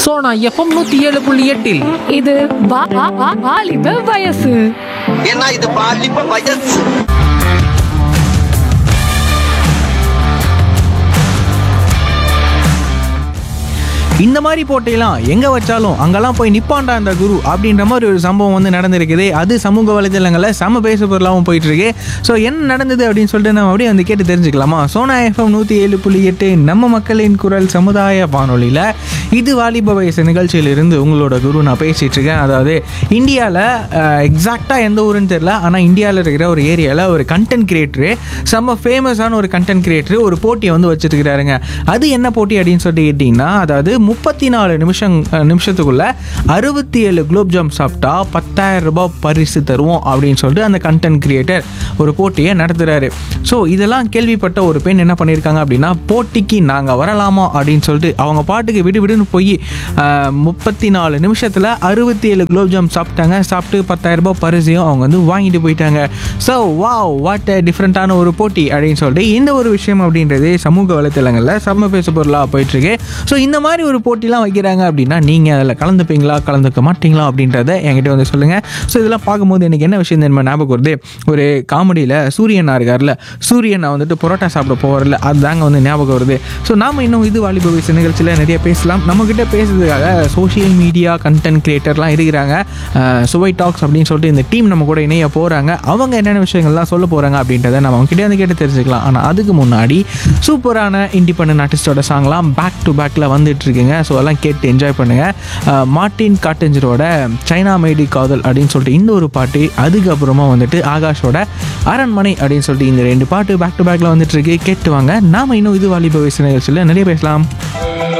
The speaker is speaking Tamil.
சோனா எஃப்எம் நூத்தி ஏழு புள்ளி எட்டில் இது வா- வா- வா- வாலிப வயசு ஏன்னா இது பாலிப்ப வயசு இந்த மாதிரி போட்டியெல்லாம் எங்கே வச்சாலும் அங்கெல்லாம் போய் நிப்பாண்டா அந்த குரு அப்படின்ற மாதிரி ஒரு சம்பவம் வந்து நடந்திருக்குது அது சமூக வலைதளங்களில் செம பேச பொருளாகவும் போயிட்டு இருக்கு ஸோ என்ன நடந்தது அப்படின்னு சொல்லிட்டு நம்ம அப்படியே வந்து கேட்டு தெரிஞ்சுக்கலாமா சோனா எஃப்எம் நூற்றி ஏழு புள்ளி எட்டு நம்ம மக்களின் குரல் சமுதாய வானொலியில் இது வாலிப வயசு நிகழ்ச்சியிலிருந்து உங்களோட குரு நான் பேசிட்டு இருக்கேன் அதாவது இந்தியாவில் எக்ஸாக்டாக எந்த ஊருன்னு தெரியல ஆனால் இந்தியாவில் இருக்கிற ஒரு ஏரியாவில் ஒரு கண்டென்ட் கிரியேட்டரு செம்ம ஃபேமஸான ஒரு கண்டென்ட் கிரியேட்டர் ஒரு போட்டியை வந்து வச்சுருக்கிறாருங்க அது என்ன போட்டி அப்படின்னு சொல்லிட்டு கேட்டிங்கன்னா அதாவது முப்பத்தி நாலு நிமிஷம் அஹ், நிமிஷத்துக்குள்ள அறுபத்தி ஏழு குலோப் ஜாம் சாப்பிட்டா பத்தாயிரம் ரூபாய் பரிசு தருவோம் அப்படின்னு சொல்லிட்டு அந்த கண்டென்ட் கிரியேட்டர் ஒரு போட்டியை நடத்துகிறாரு ஸோ இதெல்லாம் கேள்விப்பட்ட ஒரு பெண் என்ன பண்ணியிருக்காங்க அப்படின்னா போட்டிக்கு நாங்கள் வரலாமா அப்படின்னு சொல்லிட்டு அவங்க பாட்டுக்கு விடு விடுன்னு போய் முப்பத்தி நாலு நிமிஷத்தில் அறுபத்தி ஏழு குலோப் ஜாம் சாப்பிட்டாங்க சாப்பிட்டு பத்தாயிரம் ரூபாய் பரிசையும் அவங்க வந்து வாங்கிட்டு போயிட்டாங்க ஸோ வாவ் வாட் டிஃப்ரெண்ட்டான ஒரு போட்டி அப்படின்னு சொல்லிட்டு இந்த ஒரு விஷயம் அப்படின்றது சமூக வலைத்தளங்களில் செம்ம பேச பொருளாக போயிட்டுருக்கு ஸோ இந்த மாதிரி ஒரு போட்டிலாம் வைக்கிறாங்க அப்படின்னா நீங்கள் அதில் கலந்துப்பீங்களா கலந்துக்க மாட்டீங்களா அப்படின்றத என்கிட்ட வந்து சொல்லுங்கள் ஸோ இதெல்லாம் பார்க்கும்போது எனக்கு என்ன விஷயம் தெரியுமா ஞாபகம் வருது ஒரு காமெடியில் சூரியனா இருக்கார்ல சூரியனை வந்துட்டு பரோட்டா சாப்பிட போகிறல அதுதாங்க வந்து ஞாபகம் வருது ஸோ நாம் இன்னும் இது வாலிப வயசு நிகழ்ச்சியில் நிறைய பேசலாம் நம்மக்கிட்ட பேசுறதுக்காக சோஷியல் மீடியா கண்டென்ட் கிரியேட்டர்லாம் இருக்கிறாங்க அஹ், சுவை டாக்ஸ் அப்படின்னு சொல்லிட்டு இந்த டீம் நம்ம கூட இணைய போகிறாங்க அவங்க என்னென்ன விஷயங்கள்லாம் சொல்ல போகிறாங்க அப்படின்றத நம்ம அவங்ககிட்ட வந்து கேட்டு தெரிஞ்சுக்கலாம் ஆனால் அதுக்கு முன்னாடி சூப்பரான இண்டிபெண்டன்ட் ஆர்டிஸ்டோட சாங்லாம் பேக் டு பேக்கில் வந்துட்டு இருக்குங்க ஸோ அதெல்லாம் கேட்டு என்ஜாய் பண்ணுங்கள் மார்ட்டின் காட்டஞ்சரோட சைனா மேடி காதல் அப்படின்னு சொல்லிட்டு இந்த ஒரு பாட்டு அதுக்கப்புறமா வந்துட்டு ஆகாஷோட அரண்மனை அப்படின்னு சொல்லிட்டு இந்த ரெண்டு பாட்டு பேக் டு பேக்கில் வந்துட்டு இருக்கு கேட்டு வாங்க நாம இன்னும் இது வாலிப வயசு நிகழ்ச்சியில் நிறைய பேசலாம்